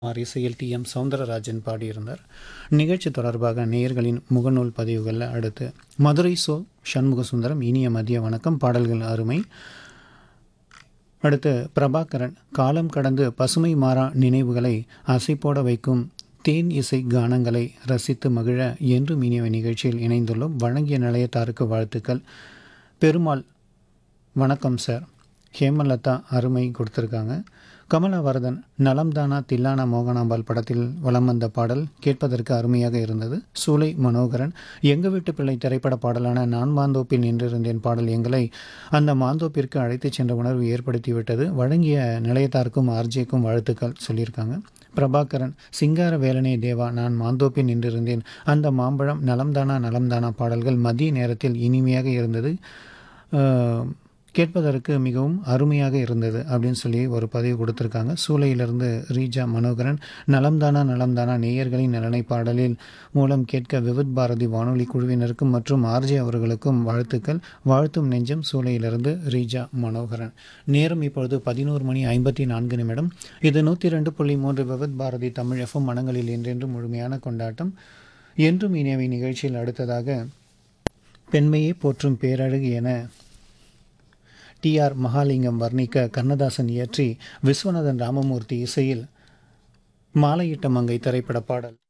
R இசையில் D M Soundararajan பாடியிருந்தார் நிகழ்ச்சி தொடர்பாக நேயர்களின் முகநூல் பதிவுகளில் அடுத்து மதுரை சோ சண்முக சுந்தரம் இனிய மதிய வணக்கம் பாடல்கள் அருமை அடுத்து பிரபாகரன் காலம் கடந்து பசுமை மாறா நினைவுகளை அசைப்போட வைக்கும் தேன் இசை கானங்களை ரசித்து மகிழ என்றும் இனிய நிகழ்ச்சியில் இணைந்துள்ளோம் வழங்கிய நிலையத்தாருக்கு வாழ்த்துக்கள் பெருமாள் வணக்கம் சார் ஹேமலதா அருமை கொடுத்துருக்காங்க கமலவரதன் நலம்தானா தில்லானா மோகனாம்பாள் படத்தில் வலம் வந்த பாடல் கேட்பதற்கு அருமையாக இருந்தது சூலை மனோகரன் எங்க வீட்டு பிள்ளை திரைப்பட பாடலான நான் மாந்தோப்பில் நின்றிருந்தேன் பாடல் எங்களை அந்த மாந்தோப்பிற்கு அழைத்துச் சென்ற உணர்வு ஏற்படுத்திவிட்டது வழங்கிய நிலையத்தாருக்கும் ஆர்ஜேக்கும் வாழ்த்துக்கள் சொல்லியிருக்காங்க பிரபாகரன் சிங்கார வேலனே தேவா நான் மாந்தோப்பில் நின்றிருந்தேன் அந்த மாம்பழம் நலம்தானா நலம்தானா பாடல்கள் மதிய நேரத்தில் இனிமையாக இருந்தது அஹ், கேட்பதற்கு மிகவும் அருமையாக இருந்தது அப்படின்னு சொல்லி ஒரு பதிவு கொடுத்துருக்காங்க சூளையிலிருந்து ரீஜா மனோகரன் நலம்தானா நலம்தானா நேயர்களின் நலனை பாடலில் மூலம் கேட்க விவித் பாரதி வானொலி குழுவினருக்கும் மற்றும் ஆர்ஜே அவர்களுக்கும் வாழ்த்துக்கள் வாழ்த்தும் நெஞ்சம் சூளையிலிருந்து ரீஜா மனோகரன் நேரம் இப்பொழுது பதினோரு மணி ஐம்பத்தி நான்கு நிமிடம் இது நூற்றி ரெண்டு புள்ளி மூன்று விவித் பாரதி தமிழ் எஃப்எம் மனங்களில் என்றென்றும் முழுமையான கொண்டாட்டம் என்றும் இனியவை நிகழ்ச்சியில் அடுத்ததாக பெண்மையே போற்றும் பேரழகு என டிஆர் மகாலிங்கம் வர்ணிக்க கண்ணதாசன் இயற்றி விஸ்வநாதன் ராமமூர்த்தி இசையில் மாலையிட்ட மங்கை திரைப்பட பாடல்